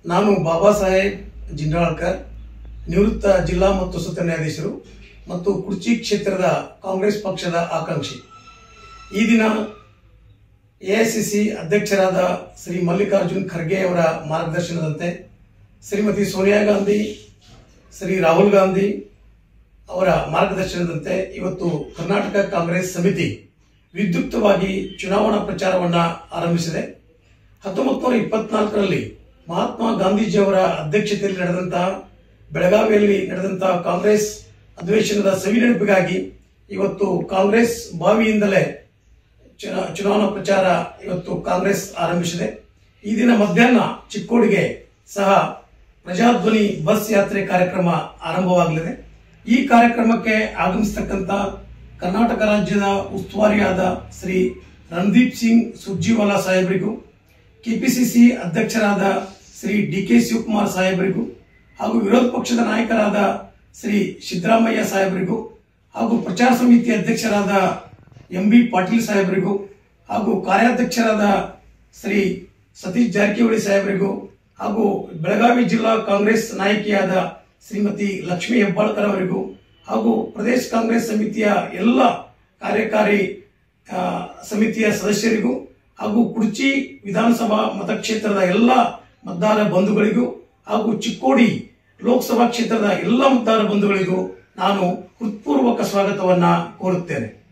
ನಾನು ಬಾಬಾ ಸಾಹೇಬ್ ಜಿಂಡಾಳ್ಕರ್ ನಿವೃತ್ತ ಜಿಲ್ಲಾ ಮತ್ತು ಸತ್ರ ನ್ಯಾಯಾಧೀಶರು ಮತ್ತು ಕುರ್ಚಿ ಕ್ಷೇತ್ರದ ಕಾಂಗ್ರೆಸ್ ಪಕ್ಷದ ಆಕಾಂಕ್ಷಿ ಈ ದಿನ ಎಐಸಿಸಿ ಅಧ್ಯಕ್ಷರಾದ ಶ್ರೀ ಮಲ್ಲಿಕಾರ್ಜುನ್ ಖರ್ಗೆ ಅವರ ಮಾರ್ಗದರ್ಶನದಂತೆ ಶ್ರೀಮತಿ ಸೋನಿಯಾ ಗಾಂಧಿ ಶ್ರೀ ರಾಹುಲ್ ಗಾಂಧಿ ಅವರ ಮಾರ್ಗದರ್ಶನದಂತೆ ಇವತ್ತು ಕರ್ನಾಟಕ ಕಾಂಗ್ರೆಸ್ ಸಮಿತಿ ವಿದ್ಯುಕ್ತವಾಗಿ ಚುನಾವಣಾ ಪ್ರಚಾರವನ್ನ ಆರಂಭಿಸಿದೆ ಹತ್ತೊಂಬತ್ತು ನೂರ ಇಪ್ಪತ್ನಾಲ್ಕರಲ್ಲಿ ಮಹಾತ್ಮ ಗಾಂಧೀಜಿಯವರ ಅಧ್ಯಕ್ಷತೆಯಲ್ಲಿ ನಡೆದಂತಹ ಬೆಳಗಾವಿಯಲ್ಲಿ ನಡೆದಂತಹ ಕಾಂಗ್ರೆಸ್ ಅಧಿವೇಶನದ ಸವಿನೆನಪಿಗಾಗಿ ಇವತ್ತು ಕಾಂಗ್ರೆಸ್ ಬಾವಿಯಿಂದಲೇ ಚುನಾ- ಚುನಾವಣಾ ಪ್ರಚಾರ ಇವತ್ತು ಕಾಂಗ್ರೆಸ್ ಆರಂಭಿಸಿದೆ ಈ ದಿನ ಮಧ್ಯಾಹ್ನ ಚಿಕ್ಕೋಡಿಗೆ ಸಹ ಪ್ರಜಾಧ್ವನಿ ಬಸ್ ಯಾತ್ರೆ ಕಾರ್ಯಕ್ರಮ ಆರಂಭವಾಗಲಿದೆ ಈ ಕಾರ್ಯಕ್ರಮಕ್ಕೆ ಆಗಮಿಸತಕ್ಕಂತ ಕರ್ನಾಟಕ ರಾಜ್ಯದ ಉಸ್ತುವಾರಿಯಾದ ಶ್ರೀ ರಣದೀಪ್ ಸಿಂಗ್ ಸುರ್ಜಿವಾಲಾ ಸಾಹೇಬರಿಗೂ ಕೆಪಿಸಿಸಿ ಅಧ್ಯಕ್ಷರಾದ ಶ್ರೀ ಡಿ ಕೆ ಶಿವಕುಮಾರ್ ಸಾಹೇಬರಿಗೂ ಹಾಗೂ ವಿರೋಧ ಪಕ್ಷದ ನಾಯಕರಾದ ಶ್ರೀ ಸಿದ್ದರಾಮಯ್ಯ ಸಾಹೇಬರಿಗೂ ಹಾಗೂ ಪ್ರಚಾರ ಸಮಿತಿ ಅಧ್ಯಕ್ಷರಾದ ಎಂ ಬಿ ಪಾಟೀಲ್ ಸಾಹೇಬರಿಗೂ ಹಾಗೂ ಕಾರ್ಯಾಧ್ಯಕ್ಷರಾದ ಶ್ರೀ ಸತೀಶ್ ಜಾರಕಿಹೊಳಿ ಸಾಹೇಬರಿಗೂ ಹಾಗೂ ಬೆಳಗಾವಿ ಜಿಲ್ಲಾ ಕಾಂಗ್ರೆಸ್ ನಾಯಕಿಯಾದ ಶ್ರೀಮತಿ ಲಕ್ಷ್ಮೀ ಹೆಬ್ಬಾಳ್ಕರ್ ಅವರಿಗೂ ಹಾಗೂ ಪ್ರದೇಶ ಕಾಂಗ್ರೆಸ್ ಸಮಿತಿಯ ಎಲ್ಲ ಕಾರ್ಯಕಾರಿ ಆ, ಸಮಿತಿಯ ಸದಸ್ಯರಿಗೂ ಹಾಗೂ ಕುರ್ಚಿ ವಿಧಾನಸಭಾ ಮತಕ್ಷೇತ್ರದ ಎಲ್ಲ ಮತದಾರ ಬಂಧುಗಳಿಗೂ ಹಾಗೂ ಚಿಕ್ಕೋಡಿ ಲೋಕಸಭಾ ಕ್ಷೇತ್ರದ ಎಲ್ಲ ಮತದಾರ ಬಂಧುಗಳಿಗೂ ನಾನು ಹೃತ್ಪೂರ್ವಕ ಸ್ವಾಗತವನ್ನ ಕೋರುತ್ತೇನೆ